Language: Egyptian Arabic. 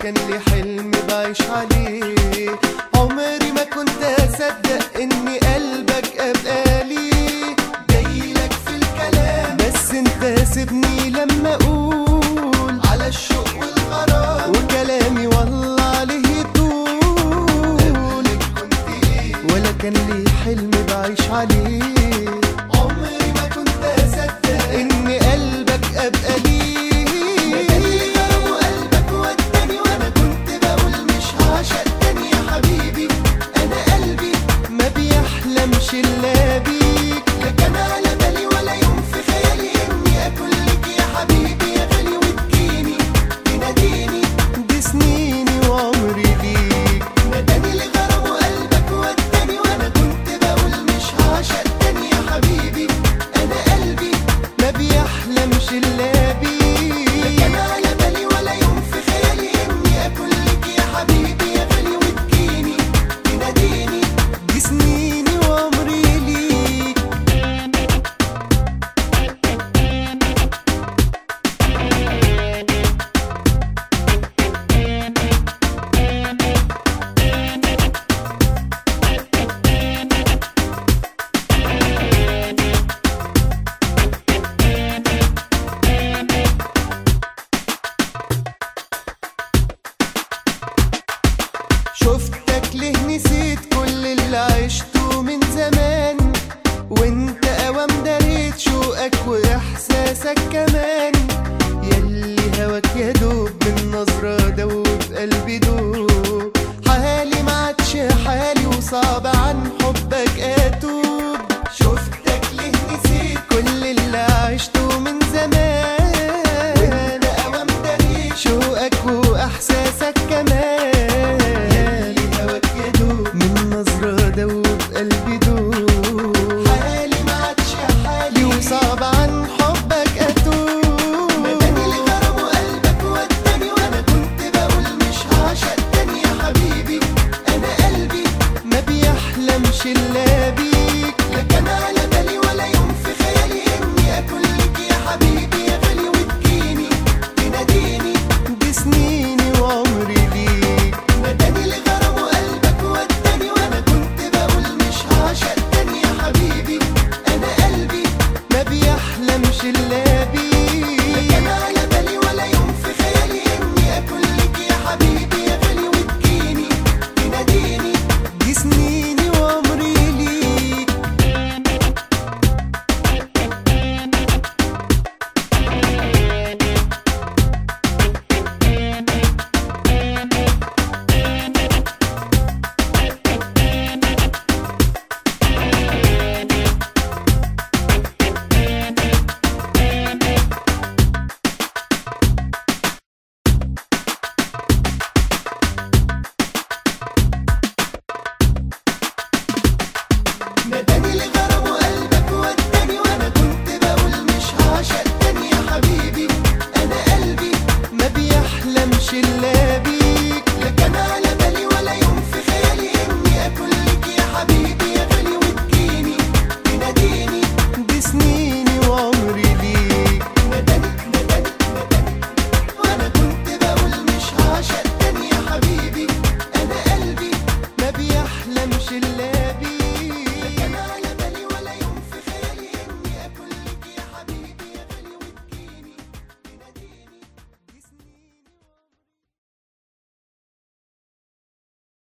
كان لي حلم بعيش عليه عمري ما كنت اصدق اني قلبك ابقى ليه جايلك في الكلام بس انت سيبني لما اقول على الشوق والغرام وكلامي والله عليه طول كنت ايه ولا كان لي حلم بعيش عليه عمري ما كنت اصدق ان قلبك ابقى ليه قلبك وداني وانا كنت بقول مش هعشق تاني يا حبيبي انا قلبي ما بيحلمش الا بيك لا كان على بالي ولا يوم في خيالي اني اكون لك يا حبيبي يا غالي وتجيني تناديني دي سنيني وعمري ليك نداني لغرام وقلبك وداني وانا كنت بقول مش هعشق تاني يا حبيبي انا قلبي ما بيحلمش الا بيك لا كان على بالي ولا يوم في خيالي اني اكون لك يا حبيبي يا غالي وتجيني تناديني دي سنيني وعمري ليك شفتك ليه نسيت كل اللي عشته من زمان وانت اوام دريت شوقك واحساسك كمان يلي هواك يا دوب بالنظرة دوب قلبي دوب حالي ما عادش حالي وصعب عن حبك اتوب شفتك ليه نسيت كل اللي عشته من زمان وانت اوام دريت شوقك واحساسك كمان يلي هواك يا دوب من نظرة دوب قلبي دوب حالي ما عادش حالي وصعب عن حبك اتوب نداني لغرام وقلبك وداني وانا كنت بقول مش هعشق تاني يا حبيبي انا قلبي ما بيحلمش الا بيك لا كان على بالي ولا يوم في خيالي اني اكون لك يا حبيبي يا غالي وتجيني تناديني دي سنيني وعمري ليك نداني لغرام وقلبك وداني وانا كنت بقول مش هعشق تاني يا حبيبي انا قلبي ما بيحلمش الا بيك لا كان على بالي ولا يوم في خيالي اني اكون لك يا حبيبي يا غالي وتجيني تناديني دي سنيني وعمري ليك نداني لغرام وقلبك وداني وانا كنت بقول مش هعشق تاني يا حبيبي انا قلبي ما بيحلمش الا بيك